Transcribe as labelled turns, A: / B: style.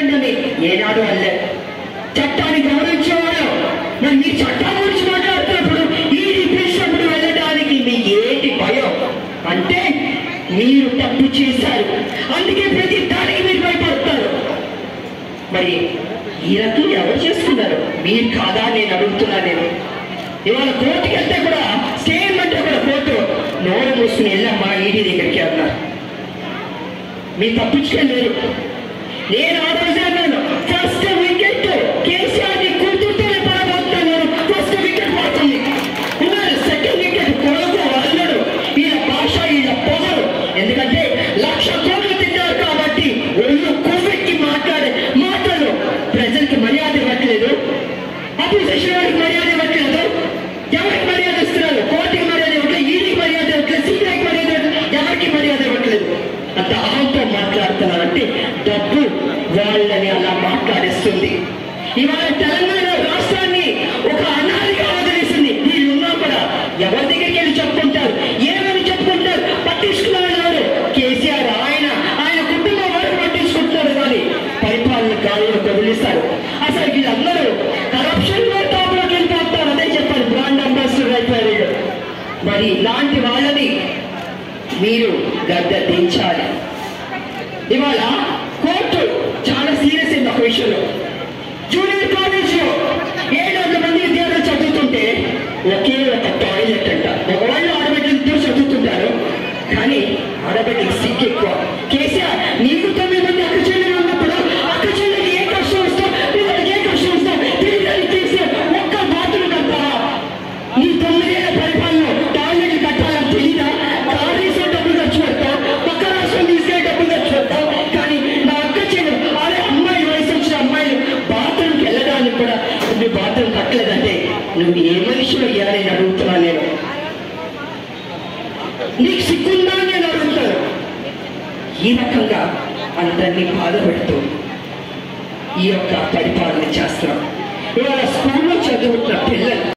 A: చేయండి అని ఏనాడు అల్లే చట్టాన్ని గౌరవించేవాడు మరి మీ చట్టం గురించి మాట్లాడుతున్నప్పుడు ఈ పిలిచినప్పుడు వెళ్ళడానికి మీకు ఏంటి భయం అంటే మీరు తప్పు చేశారు అందుకే ప్రతి దానికి మీరు భయపడతారు మరి ఈ రకం ఎవరు చేసుకున్నారు మీరు కాదా నేను అడుగుతున్నా నేను ఇవాళ కోర్టుకి వెళ్తే కూడా సేమ్ అంటే కూడా కోర్టు నోరు మూసుకుని వెళ్ళమ్మా ఈడీ దగ్గరికి అన్నారు మీరు తప్పించుకోలేరు నేను ఆ రోజు అన్నాను ఫస్ట్ వికెట్ కేసీఆర్ ని కూతురుతోనే పడబోతున్నాను ఫస్ట్ వికెట్ పడుతుంది ఉన్నారు సెకండ్ వికెట్ కొడుకు అల్లుడు వీళ్ళ భాష వీళ్ళ పొగరు ఎందుకంటే లక్ష కోట్లు తిన్నారు కాబట్టి ఒళ్ళు కోవిడ్కి మాట్లాడే మాటలు ప్రజలకు మర్యాద ఇవ్వట్లేదు అపోజిషన్ వారికి మర్యాద ఇవ్వట్లేదు ఎవరికి మర్యాద ఇస్తున్నారు కోర్టుకి మర్యాద ఇవ్వట్లేదు ఈడికి మర్యాద ఇవ్వట్లేదు సీబీఐకి మర్యాద ఇవ్వట్లేదు ఎవరికి మర్యాద ఇవ్వట్లేదు అంత అహంతో మాట్లాడుతున్నారంటే డబ్బు వాళ్ళని అలా మాట్లాడిస్తుంది ఇవాళ తెలంగాణ రాష్ట్రాన్ని ఒక అనాదిగా వదిలేసింది వీళ్ళున్నా కూడా ఎవరి దగ్గరికి వెళ్ళి చెప్పుకుంటారు ఏమని చెప్పుకుంటారు పట్టించుకున్నారు ఎవరు కేసీఆర్ ఆయన ఆయన కుటుంబం వరకు పట్టించుకుంటున్నారు కానీ పరిపాలన గాలిలో కదిలిస్తారు అసలు వీళ్ళందరూ కరప్షన్ లో టాప్ లోకి వెళ్ళిపోతారు అదే చెప్పారు బ్రాండ్ అంబాసిడర్ అయిపోయారు వీళ్ళు. మరి ఇలాంటి వాళ్ళని మీరు గద్ద దించాలి ఇవాళ కోర్టు చాలా సీరియస్ అయింది ఒక విషయంలో జూనియర్ కాలేజ్ లో ఏడు వందల మంది విద్యార్థులు చదువుతుంటే ఒకే ఒక టాయిలెట్ అంట ఒకవేళ ఆడబిడ్డలు ఇద్దరు చదువుతుంటారు కానీ ఆడబిడ్డకి సిగ్గు ఎక్కువ కేసీఆర్ నీకు తొమ్మిది మంది అక్క చెల్లెలు ఉన్నప్పుడు అక్క చెల్లెలు ఏ కష్టం వస్తావు పిల్లలకి ఏ కష్టం వస్తావు తిరిగి కేసీఆర్ ఒక్క బాతులు కడతావా నీ తొమ్మిదేళ్ల పరిపాలన టాయిలెట్ కట్టాలని తెలీదా టాయిలెట్స్ డబ్బులు ఖర్చు పెడతావు పక్క రాష్ట్రం తీసుకెళ్ళి డబ్బులు ఖర్చు పెడతావు కానీ నా అక్క చెల్లెలు అరే అమ్మాయి వయసు వచ్చిన అమ్మాయిలు బాత్రూమ్కి వెళ్ళడానికి కూడా నువ్వు బాత్రూమ్ కట్టలేదంటే నువ్వు ఏ మనిషి అయ్యారని అడుగుతున్నా నేను నీకు సిగ్గుందా అని నేను అడుగుతాను ఈ రకంగా అందరినీ బాధపెడుతూ ఈ యొక్క పరిపాలన చేస్తున్నాం ఇవాళ స్కూల్లో చదువుతున్న పిల్లలు